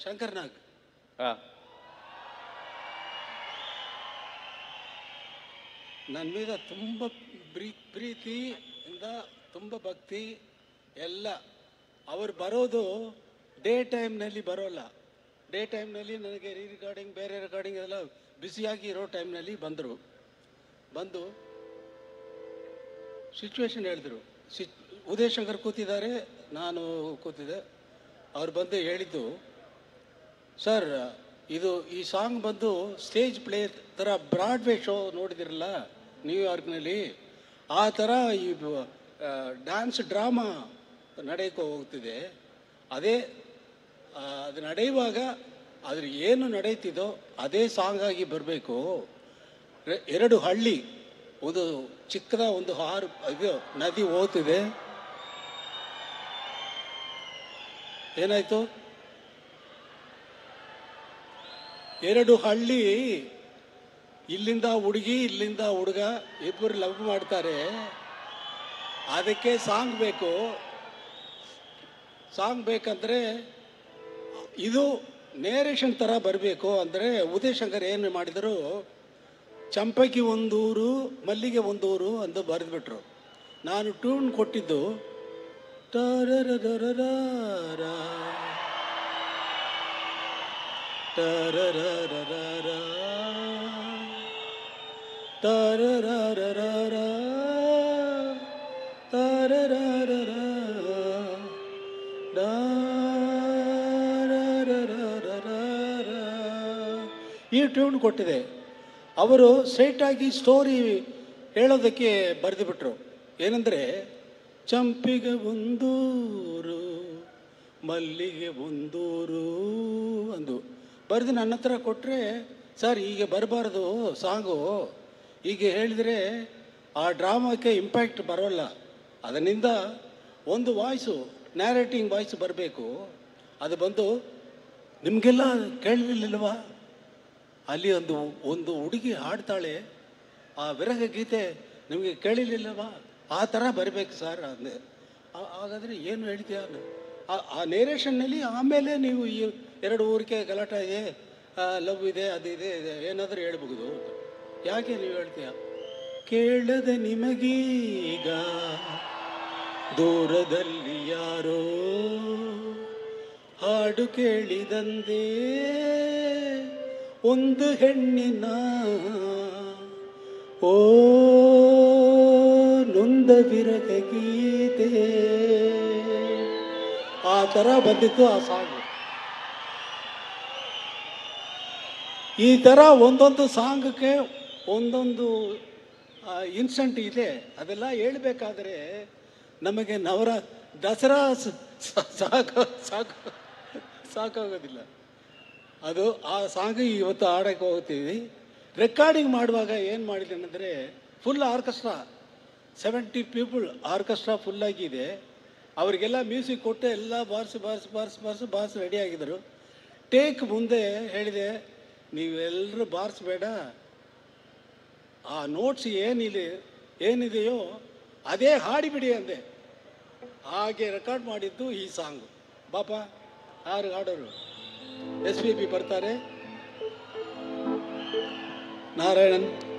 ಶಂಕರ್ ನಾಗ್ ಹಾಂ ನನ್ನ మీద ತುಂಬ ಪ್ರೀ ಪ್ರೀತಿಯಿಂದ ತುಂಬ ಭಕ್ತಿ ಎಲ್ಲ ಅವ್ರು ಬರೋದು ಡೇ ಟೈಮ್ನಲ್ಲಿ ಬರೋಲ್ಲ ಡೇ ಟೈಮ್ನಲ್ಲಿ ನನಗೆ ರೀ ರೆಕಾರ್ಡಿಂಗ್ ಬೇರೆ ರೆಕಾರ್ಡಿಂಗ್ ಎಲ್ಲ ಬ್ಯುಸಿಯಾಗಿ ಇರೋ ಟೈಮ್ನಲ್ಲಿ ಬಂದರು ಬಂದು ಸಿಚುವೇಶನ್ ಹೇಳಿದ್ರು ಸಿ ಉದಯ್ ಶಂಕರ್ ಕೂತಿದ್ದಾರೆ ನಾನು ಕೂತಿದ್ದೆ ಅವ್ರು ಬಂದು ಹೇಳಿದ್ದು ಸರ್ ಇದು ಈ ಸಾಂಗ್ ಬಂದು ಸ್ಟೇಜ್ ಪ್ಲೇ ಥರ ಬ್ರಾಡ್ವೇ ಶೋ ನೋಡಿದಿರಲ್ಲ ನ್ಯೂಯಾರ್ಕ್ನಲ್ಲಿ ಆ ಥರ ಈ ಡ್ಯಾನ್ಸ್ ಡ್ರಾಮಾ ನಡೆಯಕ್ಕೆ ಹೋಗ್ತಿದೆ ಅದೇ ಆ, ಅದು ನಡೆಯುವಾಗ ಅದ್ರ ಏನು ನಡೆಯುತ್ತಿದೋ ಅದೇ ಸಾಂಗ್ ಆಗಿ ಬರಬೇಕು ಎರಡು ಹಳ್ಳಿ ಒಂದು ಚಿಕ್ಕದ ಒಂದು ಹಾರು ಇದು ನದಿ ಹೋಗ್ತಿದೆ ಏನಾಯ್ತು ಎರಡು ಹಳ್ಳಿ ಇಲ್ಲಿಂದ ಹುಡುಗಿ ಇಲ್ಲಿಂದ ಹುಡುಗ ಇಬ್ಬರು ಲವ್ ಮಾಡ್ತಾರೆ ಅದಕ್ಕೆ ಸಾಂಗ್ ಬೇಕು ಸಾಂಗ್ ಬೇಕಂದ್ರೆ ಇದು ನೇರೇಷನ್ ಥರ ಬರಬೇಕು ಅಂದರೆ ಉದಯ್ ಶಂಕರ್ ಏನು ಮಾಡಿದರು ಚಂಪಕಿ ಒಂದೂರು ಮಲ್ಲಿಗೆ ಒಂದೂರು ಅಂತ ಬರೆದ್ಬಿಟ್ರು ನಾನು ಟ್ಯೂನ್ ಕೊಟ್ಟಿದ್ದು ಟರರರರರ. ಟರರರರರ. ಟರರರರರ. ಟರರರರರ. ಡರರರರರ. ಈ ಟ್ಯೂನ್ ಕೊಟ್ಟಿದೆ ಅವರು ಸ್ಟ್ರೈಟಾಗಿ ಸ್ಟೋರಿ ಹೇಳೋದಕ್ಕೆ ಬರೆದುಬಿಟ್ರು ಏನಂದರೆ ಚಂಪಿಗೆ ಒಂದೂರು ಮಲ್ಲಿಗೆ ಒಂದೂರು ಅಂದು ಬರೆದು ನನ್ನ ಹತ್ರ ಕೊಟ್ಟರೆ ಸರ್ ಈಗ ಬರಬಾರ್ದು ಸಾಂಗು ಈಗ ಹೇಳಿದರೆ ಆ ಡ್ರಾಮಾಕ್ಕೆ ಇಂಪ್ಯಾಕ್ಟ್ ಬರೋಲ್ಲ ಅದರಿಂದ ಒಂದು ವಾಯ್ಸು ನ್ಯಾರೇಟಿಂಗ್ ವಾಯ್ಸ್ ಬರಬೇಕು ಅದು ಬಂದು ನಿಮಗೆಲ್ಲ ಕೇಳಲಿಲ್ಲವಾ ಅಲ್ಲಿ ಒಂದು ಒಂದು ಹುಡುಗಿ ಹಾಡ್ತಾಳೆ ಆ ವಿರಹ ಗೀತೆ ನಿಮಗೆ ಕೇಳಿರ್ಲಿಲ್ಲವಾ ಆ ಥರ ಬರಬೇಕು ಸರ್ ಅಂದೆ ಆ- ಹಾಗಾದರೆ ಏನು ಹೇಳ್ತೀಯ ಅಂದೆ. ಆ- ಆ ನೇರೇಷನ್ನಲ್ಲಿ ಆಮೇಲೆ ನೀವು ಈ ಎರಡು ಊರಿಗೆ ಗಲಾಟ ಇದೆ ಲವ್ ಇದೆ ಅದಿದೆ ಇದೆ ಏನಾದರೂ ಹೇಳ್ಬಹುದು ಯಾಕೆ ನೀವು ಹೇಳ್ತೀಯ ಕೇಳದ ನಿಮಗೀಗ ದೂರದಲ್ಲಿ ಯಾರೋ ಹಾಡು ಕೇಳಿದಂದೇ ಒಂದು ಹೆಣ್ಣಿನ ಓ ನೊಂದ ವಿರಗ ಗೀತೆ ಆ ಥರ ಬಂದಿತ್ತು ಆ ಸಾಂಗ್ ಈ ಥರ ಒಂದೊಂದು ಸಾಂಗಕ್ಕೆ ಒಂದೊಂದು ಇನ್ಸ್ಟಂಟ್ ಇದೆ ಅದೆಲ್ಲ ಹೇಳ್ಬೇಕಾದ್ರೆ ನಮಗೆ ನವರ ದಸರಾ ಸ- ಸ- ಸಾಕು ಸಾಕು ಸಾಕಾಗೋದಿಲ್ಲ ಅದು ಆ ಸಾಂಗ್ ಇವತ್ತು ಆಡಕ್ಕೆ ಹೋಗ್ತೀವಿ ರೆಕಾರ್ಡಿಂಗ್ ಮಾಡುವಾಗ ಏನು ಮಾಡಿದ್ದೇನೆ ಅಂದರೆ full orchestra seventy people orchestra full ಆಗಿದೆ ಅವರಿಗೆಲ್ಲ ಮ್ಯೂಸಿಕ್ ಕೊಟ್ಟು ಎಲ್ಲ bars bars bars bars bars ready ಆಗಿದ್ದರು ಟೇಕ್ ಮುಂದೆ ಹೇಳಿದೆ ನೀವೆಲ್ಲರೂ ಬಾರಿಸ್ಬೇಡ ಆ ನೋಟ್ಸ್ ಏನಿದೆ ಏನಿದೆಯೋ ಅದೇ ಹಾಡಿಬಿಡಿ ಅಂದೆ ಹಾಗೆ ರೆಕಾರ್ಡ್ ಮಾಡಿದ್ದು ಈ ಸಾಂಗು ಬಾಪ ಯಾರು ಹಾಡೋರು ಎಸ್ ಪಿ ಬಿ ಬರ್ತಾರೆ ನಾರಾಯಣನ್